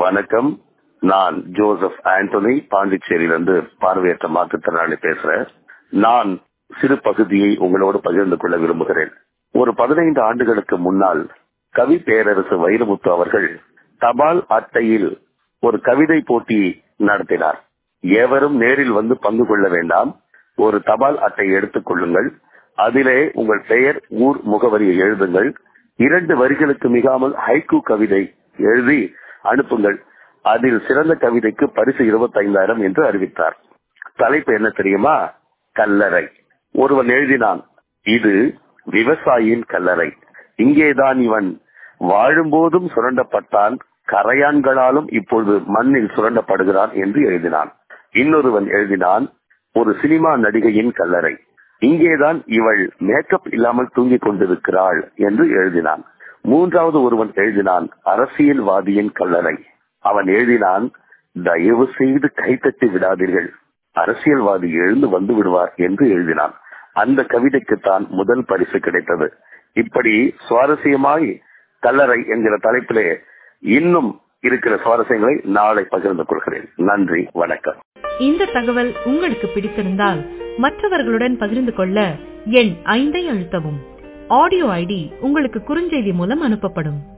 வணக்கம் நான் ஜோசப் ஆண்டனி பாண்டிச்சேரியிலிருந்து பார்வையற்ற மாற்றுத்திறனாளி பேசுறேன் நான் சிறு பகுதியை உங்களோடு பகிர்ந்து கொள்ள விரும்புகிறேன் ஒரு பதினைந்து ஆண்டுகளுக்கு முன்னால் கவி பேரரசு வைரமுத்து அவர்கள் தபால் அட்டையில் ஒரு கவிதை போட்டி நடத்தினார் எவரும் நேரில் வந்து பங்கு கொள்ள வேண்டாம் ஒரு தபால் அட்டை எடுத்துக் கொள்ளுங்கள் அதிலே உங்கள் பெயர் ஊர் முகவரியை எழுதுங்கள் இரண்டு வரிகளுக்கு மிகாமல் ஹைக்கு கவிதை எழுதி அனுப்புங்கள் அதில் சிறந்த கவிதைக்கு பரிசு இருபத்தைந்தாயிரம் என்று அறிவித்தார் தலைப்பு என்ன தெரியுமா கல்லறை ஒருவன் எழுதினான் இது விவசாயியின் கல்லறை இங்கேதான் இவன் வாழும்போதும் சுரண்டப்பட்டான் கரையான்களாலும் இப்பொழுது மண்ணில் சுரண்டப்படுகிறான் என்று எழுதினான் இன்னொருவன் எழுதினான் ஒரு சினிமா நடிகையின் கல்லறை இங்கேதான் இவள் மேக்கப் இல்லாமல் தூங்கிக் கொண்டிருக்கிறாள் என்று எழுதினான் மூன்றாவது ஒருவன் எழுதினான் அரசியல்வாதியின் கல்லறை அவன் எழுதினான் தயவு செய்து கைத்தட்டி விடாதீர்கள் அரசியல்வாதி எழுந்து வந்து விடுவார் என்று எழுதினான் அந்த கவிதைக்குத்தான் முதல் பரிசு கிடைத்தது இப்படி சுவாரஸ்யமாய் கல்லறை என்கிற தலைப்பிலே இன்னும் இருக்கிற சுவாரஸ்யங்களை நாளை பகிர்ந்து கொள்கிறேன் நன்றி வணக்கம் இந்த தகவல் உங்களுக்கு பிடித்திருந்தால் மற்றவர்களுடன் பகிர்ந்து கொள்ள எண் ஐந்தை அழுத்தவும் ஆடியோ ஐடி உங்களுக்கு குறுஞ்செய்தி மூலம் அனுப்பப்படும்